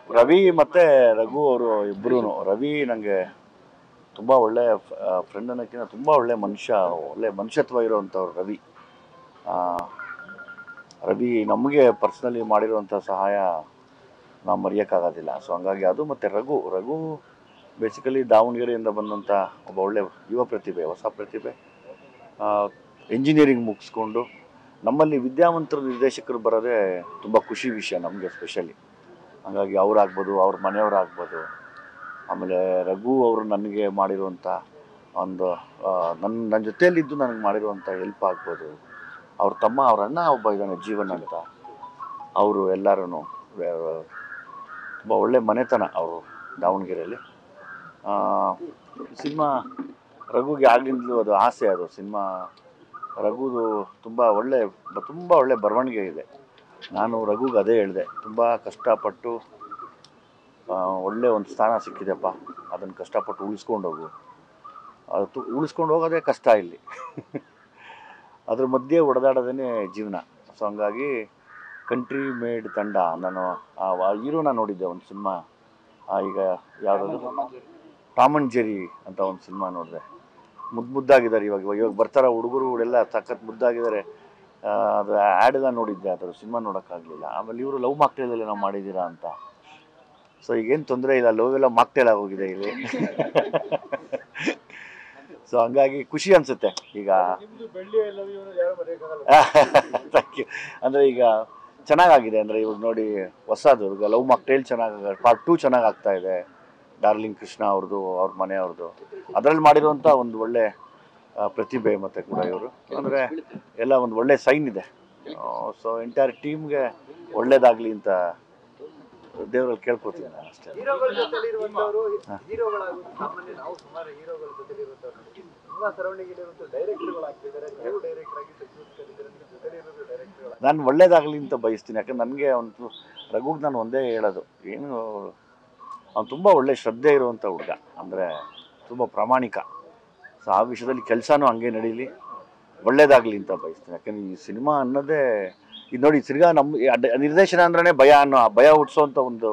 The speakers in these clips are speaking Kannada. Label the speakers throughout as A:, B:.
A: ರವಿ ಮತ್ತು ರಘು ಅವರು ಇಬ್ಬರೂ ರವಿ ನನಗೆ ತುಂಬ ಒಳ್ಳೆ ಫ್ರೆಂಡ್ ಅನ್ನೋಕ್ಕಿಂತ ತುಂಬ ಒಳ್ಳೆ ಮನುಷ್ಯ ಒಳ್ಳೆ ಮನುಷ್ಯತ್ವ ಇರೋವಂಥವ್ರು ರವಿ ಆ, ರವಿ ನಮಗೆ ಪರ್ಸ್ನಲಿ ಮಾಡಿರುವಂಥ ಸಹಾಯ ನಾವು ಮರೆಯೋಕ್ಕಾಗೋದಿಲ್ಲ ಸೊ ಹಂಗಾಗಿ ಅದು ಮತ್ತು ರಘು ರಘು ಬೇಸಿಕಲಿ ದಾವಣಗೆರೆಯಿಂದ ಬಂದಂಥ ಒಬ್ಬ ಒಳ್ಳೆ ಯುವ ಪ್ರತಿಭೆ ಹೊಸ ಪ್ರತಿಭೆ ಇಂಜಿನಿಯರಿಂಗ್ ಮುಗಿಸ್ಕೊಂಡು ನಮ್ಮಲ್ಲಿ ವಿದ್ಯಾವಂತರ ನಿರ್ದೇಶಕರು ಬರೋದೇ ತುಂಬ ಖುಷಿ ವಿಷಯ ನಮಗೆ ಸ್ಪೆಷಲಿ ಹಾಗಾಗಿ ಅವರಾಗ್ಬೋದು ಅವ್ರ ಮನೆಯವರಾಗ್ಬೋದು ಆಮೇಲೆ ರಘು ಅವರು ನನಗೆ ಮಾಡಿರುವಂಥ ಒಂದು ಆ, ನನ್ನ ನನ್ನ ಜೊತೆಯಲ್ಲಿದ್ದು ನನಗೆ ಮಾಡಿರುವಂಥ ಹೆಲ್ಪ್ ಆಗ್ಬೋದು ಅವ್ರ ತಮ್ಮ ಅವ್ರ ಅಣ್ಣ ಒಬ್ಬ ಇದ್ದಾನೆ ಜೀವನ್ ಅಂತ ಅವರು ಎಲ್ಲರೂ ತುಂಬ ಒಳ್ಳೆ ಮನೆತನ ಅವರು ದಾವಣಗೆರೆಯಲ್ಲಿ ಸಿನಿಮಾ ರಘುಗೆ ಆಗ್ಲಿಂದಲೂ ಅದು ಆಸೆ ಅದು ಸಿನಿಮಾ ರಘುದು ತುಂಬ ಒಳ್ಳೆ ತುಂಬ ಒಳ್ಳೆ ಬರವಣಿಗೆ ಇದೆ ನಾನು ರಘುಗೆ ಅದೇ ಹೇಳಿದೆ ತುಂಬ ಕಷ್ಟಪಟ್ಟು ಆ, ಒಳ್ಳೆ ಒಂದು ಸ್ಥಾನ ಸಿಕ್ಕಿದೆಪ್ಪ ಅದನ್ನು ಕಷ್ಟಪಟ್ಟು ಉಳಿಸ್ಕೊಂಡು ಹೋಗು ಅದು ತು- ಉಳಿಸ್ಕೊಂಡು ಹೋಗೋದೇ ಕಷ್ಟ ಇಲ್ಲಿ ಅದ್ರ ಮಧ್ಯೆ ಹೊಡೆದಾಡೋದೇ ಜೀವನ ಸೊ ಹಂಗಾಗಿ ಕಂಟ್ರಿ ಮೇಡ್ ತಂಡ ನಾನು ಆ ಹೀರೋನ ನೋಡಿದ್ದೆ ಒಂದು ಸಿನಿಮಾ ಈಗ ಯಾವುದಾದ್ರು ಟಾಮ್ ಅಂಡ್ ಜೆರಿ ಅಂತ ಒಂದು ಸಿನಿಮಾ ನೋಡಿದೆ ಮುದ್ದು ಮುದ್ದಾಗಿದ್ದಾರೆ ಇವಾಗ ಇವಾಗ ಇವಾಗ ಬರ್ತಾರ ಹುಡುಗರು ಎಲ್ಲ ಸಖತ್ ಮುದ್ದಾಗಿದ್ದಾರೆ ಆ, ಅದು ಆ್ಯಡ್ ಎಲ್ಲ ನೋಡಿದ್ದೆ ಅದರ ಸಿನಿಮಾ ನೋಡೋಕ್ಕಾಗಲಿಲ್ಲ ಆಮೇಲೆ ಇವರು ಲವ್ ಮಾಕ್ಟೇಲಲ್ಲಿ ನಾವು ಮಾಡಿದ್ದೀರಾ ಅಂತ ಸೊ ಈಗೇನು ತೊಂದರೆ ಇಲ್ಲ ಲವ್ ಎಲ್ಲ ಮಾಕ್ಟೇಲ್ ಆಗೋಗಿದೆ ಇಲ್ಲಿ ಸೊ ಹಂಗಾಗಿ ಖುಷಿ ಅನಿಸುತ್ತೆ ಈಗ ಥ್ಯಾಂಕ್ ಯು ಅಂದರೆ ಈಗ ಚೆನ್ನಾಗಾಗಿದೆ ಅಂದರೆ ಇವಾಗ ನೋಡಿ ಹೊಸದು ಈಗ ಲವ್ ಮಾಕ್ಟೇಲ್ ಚೆನ್ನಾಗಿ ಪಾರ್ಟ್ ಟೂ ಚೆನ್ನಾಗಿ ಆಗ್ತಾ ಇದೆ ಡಾರ್ಲಿಂಗ್ ಕೃಷ್ಣ ಅವ್ರದ್ದು ಅವ್ರ ಮನೆಯವ್ರದ್ದು ಅದರಲ್ಲಿ ಮಾಡಿರುವಂಥ ಒಂದು ಒಳ್ಳೆ ಆ, ಪ್ರತಿಭೆ ಮತ್ತು ಕೂಡ ಇವರು ಅಂದರೆ ಎಲ್ಲ ಒಂದು ಒಳ್ಳೆ ಸೈನ್ ಇದೆ ಸೊ ಎಂಟೈರ್ ಟೀಮ್ಗೆ ಒಳ್ಳೇದಾಗಲಿ ಅಂತ ದೇವರಲ್ಲಿ ಕೇಳ್ಕೊತೀನಿ ನಾನು ಅಷ್ಟೇ
B: ಹೀರೋಗಳ ಜೊತೆಲಿರುವಂತವರು ಹೀರೋಗಳಾಗೋದು ಸಾಮಾನ್ಯ ನಾವು ಸುಮಾರು ಹೀರೋಗಳ ಜೊತೆಲಿರುವಂತವ್ರು ತುಂಬಾ ಸರೌಂಡಿಂಗ್ ಇರುವಂತ ಡೈರೆಕ್ಟರ್ಗಳು ಆಗ್ತಿದ್ದಾರೆ ನೀವು ಡೈರೆಕ್ಟರ್ ಆಗಿ ಸಕ್ಸಸ್ ಕಲಿತಿದ್ದಾರೆ ನಿಮ್ಮ ಜೊತೆಲಿರೋದು ಡೈರೆಕ್ಟರ್ಗಳು
A: ನಾನು ಒಳ್ಳೇದಾಗಲಿ ಅಂತ ಬಯಸ್ತೀನಿ ಯಾಕಂದ್ರೆ ನನಗೆ ಅವನು ರಘುಗೆ ನಾನು ಒಂದೇ ಹೇಳೋದು ಏನು ಅವ್ನು ತುಂಬ ಒಳ್ಳೆ ಶ್ರದ್ಧೆ ಇರುವಂಥ ಹುಡುಗ ಅಂದರೆ ತುಂಬ ಪ್ರಾಮಾಣಿಕ ಸೊ ಆ ವಿಷಯದಲ್ಲಿ ಕೆಲಸನೂ ಹಂಗೆ ನಡೀಲಿ ಒಳ್ಳೇದಾಗಲಿ ಅಂತ ಬಯಸ್ತೀನಿ ಯಾಕಂದ್ರೆ ಈ ಸಿನಿಮಾ ಅನ್ನೋದೇ ಇದು ನೋಡಿ ತಿರ್ಗಾ ನಮ್ಮ ಈ ಅಡ್- ನಿರ್ದೇಶನ ಅಂದ್ರೆ ಭಯ ಅನ್ನೋ ಆ ಭಯ ಹುಟ್ಟಿಸೋವಂಥ ಒಂದು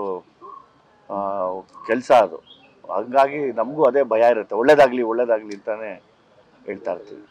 A: ಕೆಲಸ ಅದು ಹಂಗಾಗಿ ನಮಗೂ ಅದೇ ಭಯ ಇರುತ್ತೆ ಒಳ್ಳೇದಾಗಲಿ ಒಳ್ಳೇದಾಗಲಿ ಅಂತಾನೆ ಹೇಳ್ತಾ ಇರ್ತೀವಿ